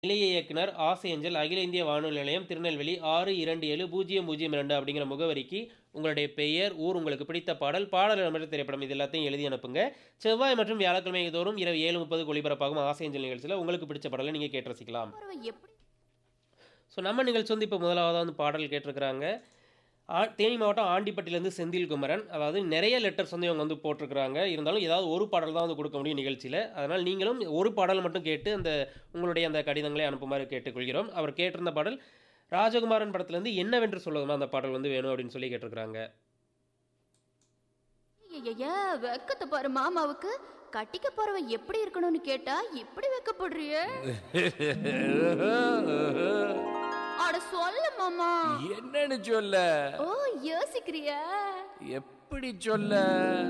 நிலைய இயக்குனர் ஆசை அஞ்சல் அகில இந்திய வானொலி நிலையம் திருநெல்வேலி ஆறு இரண்டு ஏழு பூஜ்ஜியம் பூஜ்ஜியம் ரெண்டு அப்படிங்கிற முகவரிக்கு உங்களுடைய பெயர் ஊர் உங்களுக்கு பிடித்த பாடல் பாடல் இடம்பெற்ற திரைப்படம் இது எல்லாத்தையும் எழுதி அனுப்புங்க செவ்வாய் மற்றும் வியாழக்கிழமை தோறும் இரவு ஏழு முப்பது ஒளிபரப்பாகும் ஆசை அஞ்சல் நிகழ்ச்சியில் உங்களுக்கு பிடிச்ச பாடலை நீங்கள் கேட்டு ரசிக்கலாம் பறவை எப்படி ஸோ நம்ம நிகழ்ச்சி வந்து இப்போ முதலாவதாக வந்து பாடல் கேட்டிருக்கிறாங்க ஆ தேனி மாவட்டம் ஆண்டிப்பட்டிலேருந்து செந்தில் குமரன் அதாவது நிறைய லெட்டர்ஸ் வந்து இவங்க வந்து போட்டிருக்கிறாங்க இருந்தாலும் ஏதாவது ஒரு பாடல் தான் வந்து கொடுக்க முடியும் நிகழ்ச்சியில் அதனால் நீங்களும் ஒரு பாடல் மட்டும் கேட்டு அந்த உங்களுடைய அந்த கடிதங்களை அனுப்புமாறு கேட்டுக்கொள்கிறோம் அவர் கேட்டிருந்த பாடல் ராஜகுமாரன் படத்துலேருந்து என்னவென்று சொல்லுவோமா அந்த பாடல் வந்து வேணும் அப்படின்னு சொல்லி கேட்டிருக்கிறாங்க ஐயைய, வெக்கத்தை பாரு மாமாவுக்கு கட்டிக்க போறவன் எப்படி இருக்கணும்னு கேட்டா இப்படி வெக்கப்படுறிய அட சொல்ல மாமா என்னன்னு சொல்ல ஓ யோசிக்கிறியா எப்படி சொல்ல